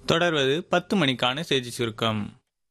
தொடர்வது பத்து மணிக்கான செய்தி சுருக்கம்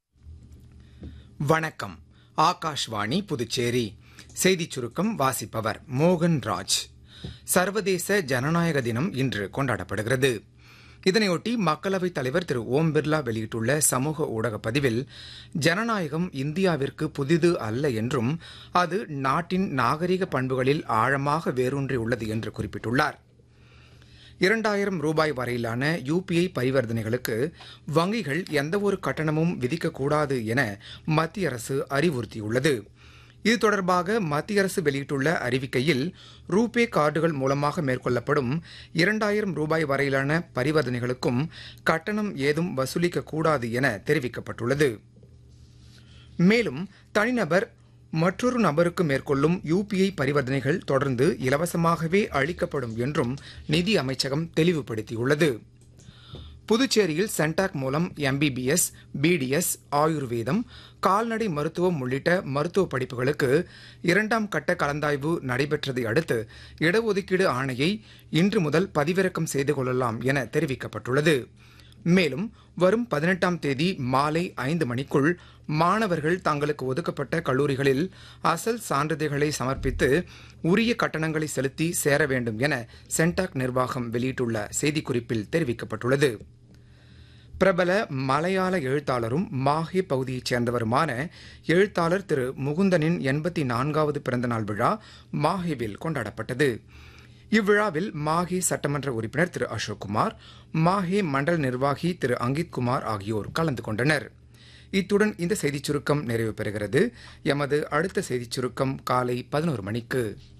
வணக்கம் ஆகாஷ்வாணி புதுச்சேரி செய்திச் சுருக்கம் வாசிப்பவர் மோகன் ராஜ் சர்வதேச ஜனநாயக தினம் இன்று கொண்டாடப்படுகிறது இதனையொட்டி மக்களவைத் தலைவர் திரு ஓம் பிர்லா வெளியிட்டுள்ள சமூக ஊடக பதிவில் ஜனநாயகம் இந்தியாவிற்கு புதிது அல்ல என்றும் அது நாட்டின் நாகரிக பண்புகளில் ஆழமாக வேரூன்றியுள்ளது என்று குறிப்பிட்டுள்ளார் இரண்டாயிரம் ரூபாய் வரையிலான யுபிஐ பரிவர்த்தனைகளுக்கு வங்கிகள் எந்தவொரு கட்டணமும் விதிக்கக்கூடாது என மத்திய அரசு அறிவுறுத்தியுள்ளது இது தொடர்பாக மத்திய அரசு வெளியிட்டுள்ள அறிவிக்கையில் ரூபே கார்டுகள் மூலமாக மேற்கொள்ளப்படும் இரண்டாயிரம் ரூபாய் வரையிலான பரிவர்த்தனைகளுக்கும் கட்டணம் ஏதும் வசூலிக்கக்கூடாது என தெரிவிக்கப்பட்டுள்ளது மேலும் தனிநபர் மற்றொரு நபருக்கு மேற்கொள்ளும் யுபிஐ பரிவர்த்தனைகள் தொடர்ந்து இலவசமாகவே அளிக்கப்படும் என்றும் நிதி அமைச்சகம் தெளிவுபடுத்தியுள்ளது புதுச்சேரியில் சென்டாக் மூலம் எம்பிபிஎஸ் பிடிஎஸ் ஆயுர்வேதம் கால்நடை மருத்துவம் உள்ளிட்ட மருத்துவ படிப்புகளுக்கு இரண்டாம் கட்ட கலந்தாய்வு நடைபெற்றதை அடுத்து இடஒதுக்கீடு ஆணையை இன்று முதல் பதிவிறக்கம் செய்து கொள்ளலாம் என தெரிவிக்கப்பட்டுள்ளது மேலும் வரும் பதினெட்டாம் தேதி மாலை ஐந்து மணிக்குள் மாணவர்கள் தங்களுக்கு ஒதுக்கப்பட்ட கல்லூரிகளில் அசல் சான்றிதழ்களை சமர்ப்பித்து உரிய கட்டணங்களை செலுத்தி சேர வேண்டும் என சென்டாக் நிர்வாகம் வெளியிட்டுள்ள செய்திக்குறிப்பில் தெரிவிக்கப்பட்டுள்ளது பிரபல மலையாள எழுத்தாளரும் மாஹே பகுதியைச் சேர்ந்தவருமான எழுத்தாளர் திரு முகுந்தனின் எண்பத்தி நான்காவது பிறந்தநாள் விழா மாஹேவில் கொண்டாடப்பட்டது இவ்விழாவில் மாஹே சட்டமன்ற உறுப்பினர் திரு அசோக்குமார் மாஹே மண்டல நிர்வாகி திரு அங்கித் குமார் ஆகியோர் கலந்து கொண்டனர் இத்துடன் இந்த செய்திச் சுருக்கம் நிறைவு பெறுகிறது எமது அடுத்த செய்திச் சுருக்கம் காலை பதினோரு மணிக்கு